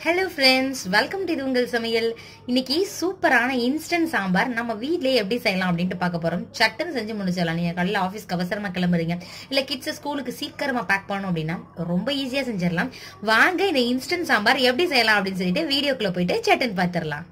hello friends welcome to இது உங்கள் சமையல் இன்னைக்கு சூப்பரான இன்ஸ்டன்ட் சாம்பார் நம்ம வீட்லயே எப்படி செய்யலாம் அப்படின்ட்டு பார்க்க போறோம் சட்டுன்னு செஞ்சு முடிச்சிடலாம் நீங்க காலையில் ஆஃபீஸ்க்கு அவசரமா கிளம்புறீங்க இல்ல கிட்ஸ் ஸ்கூலுக்கு சீக்கிரமா பேக் பண்ணணும் அப்படின்னா ரொம்ப ஈஸியா செஞ்சிடலாம் வாங்க இந்த இன்ஸ்டன்ட் சாம்பார் எப்படி செய்யலாம் அப்படின்னு சொல்லிட்டு வீடியோக்குள்ள போயிட்டு சட்டுன்னு பார்த்துடலாம்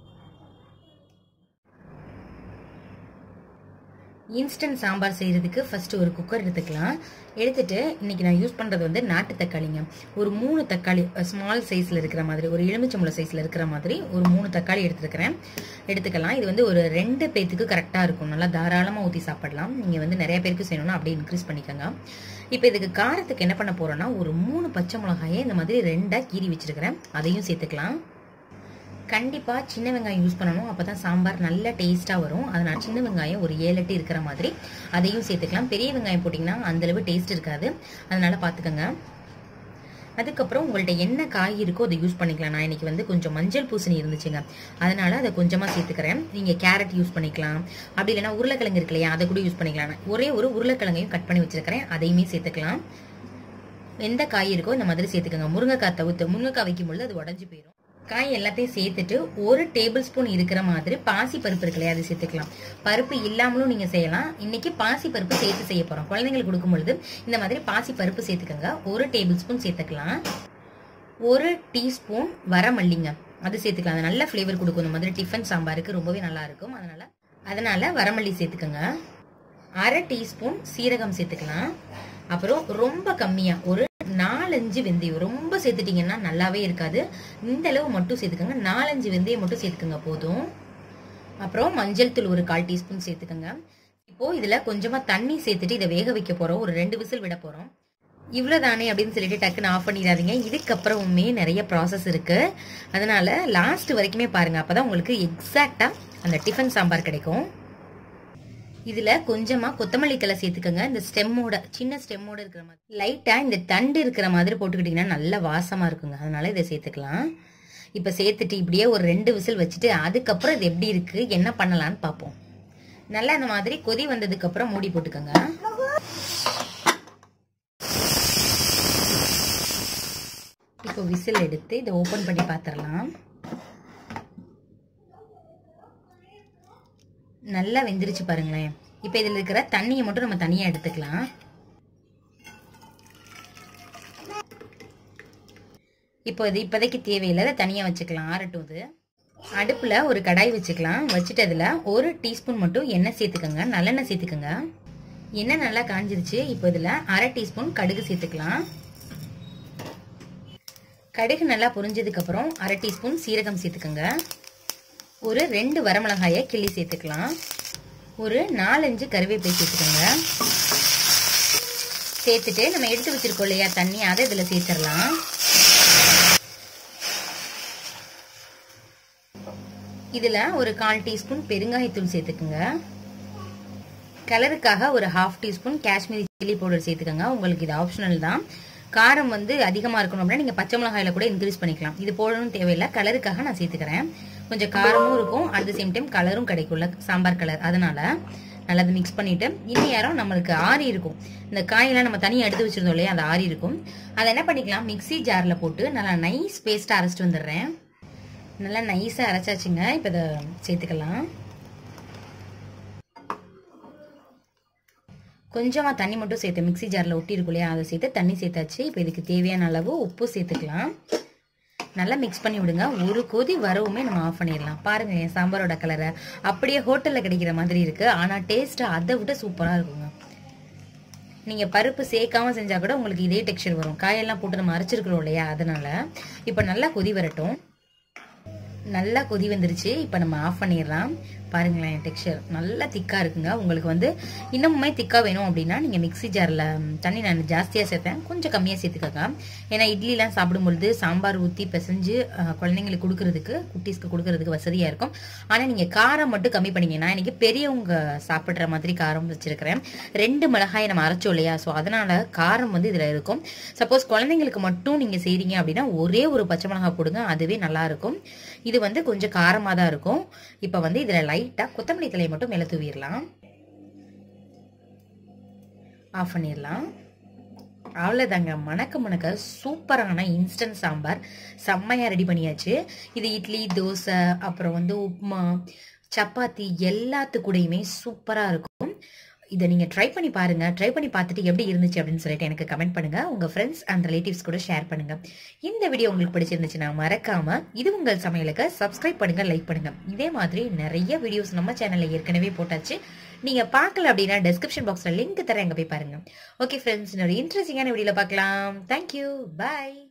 இன்ஸ்டன்ட் சாம்பார் செய்கிறதுக்கு ஃபஸ்ட்டு ஒரு குக்கர் எடுத்துக்கலாம் எடுத்துட்டு இன்னைக்கு நான் யூஸ் பண்ணுறது வந்து நாட்டு தக்காளிங்க ஒரு மூணு தக்காளி ஸ்மால் சைஸில் இருக்கிற மாதிரி ஒரு எலுமிச்சம்பழம் சைஸில் இருக்கிற மாதிரி ஒரு மூணு தக்காளி எடுத்துருக்கிறேன் எடுத்துக்கலாம் இது வந்து ஒரு ரெண்டு பேத்துக்கு கரெக்டாக இருக்கும் நல்லா தாராளமாக ஊற்றி சாப்பிடலாம் நீங்கள் வந்து நிறைய பேருக்கு செய்யணும்னா அப்படியே இன்க்ரீஸ் பண்ணிக்கோங்க இப்போ இதுக்கு காரத்துக்கு என்ன பண்ண போகிறோன்னா ஒரு மூணு பச்சை மிளகாயை இந்த மாதிரி ரெண்டாக கீறி வச்சிருக்கிறேன் அதையும் சேர்த்துக்கலாம் கண்டிப்பாக சின்ன வெங்காயம் யூஸ் பண்ணணும் அப்போ தான் சாம்பார் நல்ல டேஸ்ட்டாக வரும் அதனால் சின்ன வெங்காயம் ஒரு ஏழு எட்டு இருக்கிற மாதிரி அதையும் சேர்த்துக்கலாம் பெரிய வெங்காயம் போட்டிங்கன்னா அந்தளவு டேஸ்ட் இருக்காது அதனால் பார்த்துக்கோங்க அதுக்கப்புறம் உங்கள்ட்ட என்ன காய் இருக்கோ அதை யூஸ் பண்ணிக்கலாம் நான் இன்னைக்கு வந்து கொஞ்சம் மஞ்சள் பூசணி இருந்துச்சுங்க அதனால அதை கொஞ்சமாக சேர்த்துக்கிறேன் நீங்கள் கேரட் யூஸ் பண்ணிக்கலாம் அப்படி இல்லைன்னா உருளைக்கிழங்கு இருக்கு இல்லையா அதை கூட யூஸ் பண்ணிக்கலாம் நான் ஒரே ஒரு உருளைக்கிழங்கையும் கட் பண்ணி வச்சிருக்கிறேன் அதையுமே சேர்த்துக்கலாம் எந்த காய் இருக்கோ இந்த மாதிரி சேர்த்துக்கோங்க முருங்கைக்காய் தவிர்த்து முருங்கைக்காய் வைக்கும்பொழுது அது உடஞ்சி போயிடும் காய் எல்லாத்தையும் சேர்த்துட்டு ஒரு டேபிள் ஸ்பூன் இருக்கிற மாதிரி பாசி பருப்பு இருக்கு இல்லையா அதை சேர்த்துக்கலாம் பருப்பு இல்லாமலும் நீங்க செய்யலாம் இன்னைக்கு பாசி பருப்பு சேர்த்து செய்ய போறோம் குழந்தைங்களுக்கு கொடுக்கும் பொழுது இந்த மாதிரி பாசி பருப்பு சேர்த்துக்கோங்க ஒரு டேபிள் ஸ்பூன் சேர்த்துக்கலாம் ஒரு டீஸ்பூன் வரமல்லிங்க அது சேர்த்துக்கலாம் அது நல்ல ஃப்ளேவர் கொடுக்கும் இந்த மாதிரி டிஃபன் சாம்பாருக்கு ரொம்பவே நல்லா இருக்கும் அதனால அதனால வரமல்லி சேர்த்துக்கோங்க அரை டீஸ்பூன் சீரகம் சேர்த்துக்கலாம் அப்புறம் ரொம்ப கம்மியா ஒரு நாலஞ்சு வெந்தயம் ரொம்ப சேர்த்துட்டீங்கன்னா நல்லாவே இருக்காது இந்த அளவு மட்டும் சேர்த்துக்கோங்க நாலஞ்சு வெந்தயம் மட்டும் சேர்த்துக்கோங்க போதும் அப்புறம் மஞ்சள் தூள் ஒரு கால் டீஸ்பூன் சேர்த்துக்கோங்க இப்போ இதுல கொஞ்சமா தண்ணி சேர்த்துட்டு இதை வேக வைக்க போறோம் ஒரு ரெண்டு விசில் விட போறோம் இவ்வளவுதானே அப்படின்னு சொல்லிட்டு டக்குன்னு ஆஃப் பண்ணிடாதீங்க இதுக்கப்புறமுமே நிறைய ப்ராசஸ் இருக்கு அதனால லாஸ்ட் வரைக்குமே பாருங்க அப்பதான் உங்களுக்கு எக்ஸாக்டா அந்த டிஃபன் சாம்பார் கிடைக்கும் இதுல கொஞ்சமா கொத்தமல்லி தலை சேர்த்துக்கோங்க இந்த ஸ்டெம்மோட சின்ன ஸ்டெம்மோட இருக்கிற மாதிரி லைட்டா இந்த தண்டு இருக்கிற மாதிரி போட்டுக்கிட்டீங்கன்னா நல்ல வாசமா இருக்குங்க அதனால இதை சேர்த்துக்கலாம் இப்ப சேர்த்துட்டு இப்படியே ஒரு ரெண்டு விசில் வச்சுட்டு அதுக்கப்புறம் இது எப்படி இருக்கு என்ன பண்ணலாம்னு பார்ப்போம் நல்லா இந்த மாதிரி கொதி வந்ததுக்கு அப்புறம் மூடி போட்டுக்கோங்க இப்போ விசில் எடுத்து இதை ஓபன் பண்ணி பார்த்துடலாம் நல்லா வெந்துருச்சு பாருங்களேன் இப்போ இதில் இருக்கிற தண்ணியை மட்டும் நம்ம தனியாக எடுத்துக்கலாம் இப்போ இது இப்போதைக்கு தேவையில்லை தனியாக வச்சுக்கலாம் ஆறட்டும் இது அடுப்பில் ஒரு கடாய் வச்சுக்கலாம் வச்சுட்டு அதில் ஒரு டீஸ்பூன் மட்டும் எண்ணெய் சேர்த்துக்கோங்க நல்லெண்ணெய் சேர்த்துக்கோங்க எண்ணெய் நல்லா காஞ்சிருச்சு இப்போ இதில் அரை டீஸ்பூன் கடுகு சேர்த்துக்கலாம் கடுகு நல்லா பொரிஞ்சதுக்கப்புறம் அரை டீஸ்பூன் சீரகம் சேர்த்துக்கோங்க ஒரு ரெண்டு வரமிளகாயை கிள்ளி சேர்த்துக்கலாம் ஒரு நாலஞ்சு கருவேப்பிலை சேர்த்துக்கோங்க சேர்த்துட்டு நம்ம எடுத்து வச்சிருக்கோம் இல்லையா தண்ணி அதை இதில் சேர்த்துடலாம் இதில் ஒரு கால் டீஸ்பூன் பெருங்காயத்தூள் சேர்த்துக்குங்க கலருக்காக ஒரு half teaspoon Kashmiri chilli powder சேர்த்துக்கோங்க உங்களுக்கு இது ஆப்ஷனல் தான் காரம் வந்து அதிகமாக இருக்கணும் அப்படின்னா நீங்கள் பச்சை மிளகாயில கூட இன்க்ரீஸ் பண்ணிக்கலாம் இது போடணும் தேவையில்லை கலருக்காக நான் சேர்த்துக்கிறேன் கொஞ்சம் காரமும் இருக்கும் அட் த சேம் டைம் கலரும் கிடைக்கும்ல சாம்பார் கலர் அதனால நல்லா அதை மிக்ஸ் பண்ணிட்டு இன்னும் நம்மளுக்கு ஆறி இருக்கும் இந்த காயெல்லாம் நம்ம தனியாக எடுத்து வச்சிருந்தோம் இல்லையா அந்த ஆறி இருக்கும் அதை என்ன பண்ணிக்கலாம் மிக்சி ஜாரில் போட்டு நல்லா நைஸ் பேஸ்ட்டாக அரைச்சிட்டு வந்துடுறேன் நல்லா நைஸாக அரைச்சாச்சுங்க இப்போ இதை சேர்த்துக்கலாம் கொஞ்சமாக தண்ணி மட்டும் சேர்த்து மிக்சி ஜாரில் ஒட்டி இருக்கும் இல்லையா அதை சேர்த்து தண்ணி சேர்த்தாச்சு இப்போ இதுக்கு தேவையான அளவு உப்பு சேர்த்துக்கலாம் நல்லா மிக்ஸ் பண்ணி விடுங்க ஒரு கொதி வரவுமே நம்ம ஆஃப் பண்ணிடலாம் பாருங்க என் சாம்பாரோட கலரை அப்படியே ஹோட்டலில் கிடைக்கிற மாதிரி இருக்கு ஆனால் டேஸ்ட் அதை விட சூப்பராக இருக்குங்க நீங்கள் பருப்பு சேர்க்காம செஞ்சால் கூட உங்களுக்கு இதே டெக்ஸ்சர் வரும் காயெல்லாம் போட்டு நம்ம அரைச்சிருக்கிறோம் இல்லையா அதனால இப்போ நல்லா கொதி வரட்டும் நல்லா கொதி வந்துருச்சு இப்போ நம்ம ஆஃப் பண்ணிடலாம் பாருங்களேன் டெக்ஸ்சர் நல்லா திக்காக இருக்குங்க உங்களுக்கு வந்து இன்னமுமே திக்காக வேணும் அப்படின்னா நீங்கள் மிக்சி ஜாரில் தண்ணி நான் ஜாஸ்தியாக சேர்த்தேன் கொஞ்சம் கம்மியாக சேர்த்துக்கோங்க ஏன்னா இட்லிலாம் சாப்பிடும்பொழுது சாம்பார் ஊற்றி பிசைஞ்சு குழந்தைங்களுக்கு கொடுக்கறதுக்கு குட்டீஸ்க்கு கொடுக்கறதுக்கு வசதியாக இருக்கும் ஆனால் நீங்கள் காரம் மட்டும் கம்மி பண்ணிங்க நான் இன்னைக்கு பெரியவங்க சாப்பிட்ற மாதிரி காரம் வச்சுருக்கிறேன் ரெண்டு மிளகாயை நம்ம அரைச்சோம் இல்லையா ஸோ அதனால் காரம் வந்து இதில் இருக்கும் சப்போஸ் குழந்தைங்களுக்கு மட்டும் நீங்கள் செய்கிறீங்க அப்படின்னா ஒரே ஒரு பச்சை மிளகாய் கொடுங்க அதுவே நல்லாயிருக்கும் இது வந்து கொஞ்சம் காரமாக தான் இருக்கும் இப்போ வந்து இதில் லைட்டாக கொத்தமல்லி தலையை மட்டும் மேலே தூவிடலாம் ஆஃப் பண்ணிடலாம் அவ்வளோதாங்க மணக்க மணக்க சூப்பரான இன்ஸ்டன்ட் சாம்பார் செம்மையாக ரெடி பண்ணியாச்சு இது இட்லி தோசை அப்புறம் வந்து உப்புமா சப்பாத்தி எல்லாத்து கூடயுமே சூப்பராக இருக்கும் இதை நீங்கள் ட்ரை பண்ணி பாருங்க ட்ரை பண்ணி பார்த்துட்டு எப்படி இருந்துச்சு அப்படின்னு சொல்லிட்டு எனக்கு கமெண்ட் பண்ணுங்க உங்க ஃப்ரெண்ட்ஸ் அண்ட் ரிலேட்டிவ்ஸ் கூட ஷேர் பண்ணுங்க இந்த வீடியோ உங்களுக்கு பிடிச்சிருந்துச்சுன்னா மறக்காம இது உங்கள் சமையலுக்கு சப்ஸ்கிரைப் பண்ணுங்க லைக் பண்ணுங்க இதே மாதிரி நிறைய வீடியோஸ் நம்ம சேனல்ல ஏற்கனவே போட்டாச்சு நீங்க பார்க்கல அப்படின்னா டெஸ்கிரிப்ஷன் பாக்ஸ்ல லிங்க் தரேன் அங்க போய் பாருங்க ஓகே ஃப்ரெண்ட்ஸ் இன்னொரு இன்ட்ரெஸ்டிங்கான வீடியோல பார்க்கலாம் தேங்க்யூ பாய்